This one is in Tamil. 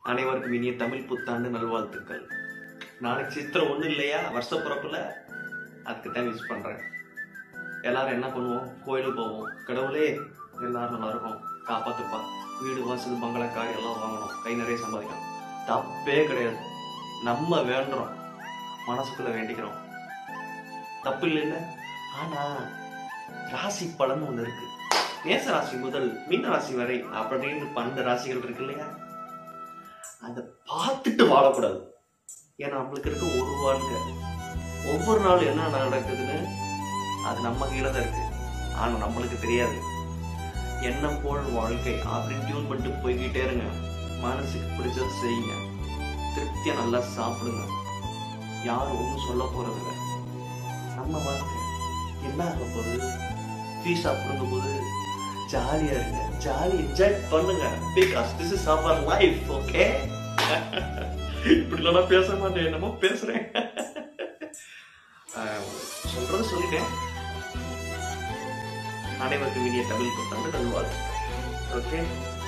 அனைவருக்கும் இனிய தமிழ் புத்தாண்டு நல்வாழ்த்துக்கள் நாளைக்கு சித்திரம் ஒன்றும் இல்லையா வருஷ பிறப்புல அதுக்கு தான் விஷ் பண்ணுறேன் எல்லாரும் என்ன பண்ணுவோம் கோயிலுக்கு போவோம் கடவுளே எல்லாரும் நல்லா இருக்கும் காப்பாத்துப்பா வீடு வாசல் பங்களா கார் எல்லாம் வாங்கணும் கை நிறைய சம்பாதிக்கணும் தப்பே கிடையாது நம்ம வேண்டுறோம் மனசுக்குள்ள வேண்டிக்கிறோம் தப்பு இல்லைல்ல ஆனா ராசி பலன் ஒண்ணு இருக்கு மேச ராசி முதல் மீன ராசி வரை அப்படின்னு பன்னெண்டு ராசிகள் இருக்கு இல்லையா அதை பார்த்துட்டு வாழக்கூடாது ஏன்னா நம்மளுக்கு இருக்க ஒரு வாழ்க்கை ஒவ்வொரு நாளும் என்ன நடக்குதுன்னு அது நம்ம கீழே தான் இருக்கு ஆனா நம்மளுக்கு தெரியாது எண்ணம் போல் வாழ்க்கை அப்படின்னு டியூன் பண்ணிட்டு போய்கிட்டே இருங்க மனசுக்கு பிடிச்சது செய்யுங்க திருப்தியா நல்லா சாப்பிடுங்க யாரும் ஒன்றும் சொல்ல போறது இல்ல நம்ம வாழ்க்கை என்ன ஆக போகுது டீ சாப்பிடுங்க போது ஜாலியா இருங்க ஜாலி என்ஜாய் பண்ணுங்க because this is our life okay இப்படிலாம் நான் பேச மாட்டேன் என்னமோ பேசுறேன் ஆஹ், சொல்றது சொல்லிட்டேன் அனைவருக்கும் இனிய தமிழ் புத்தாண்டு நல்வாழ்த்துக்கள் ஓகே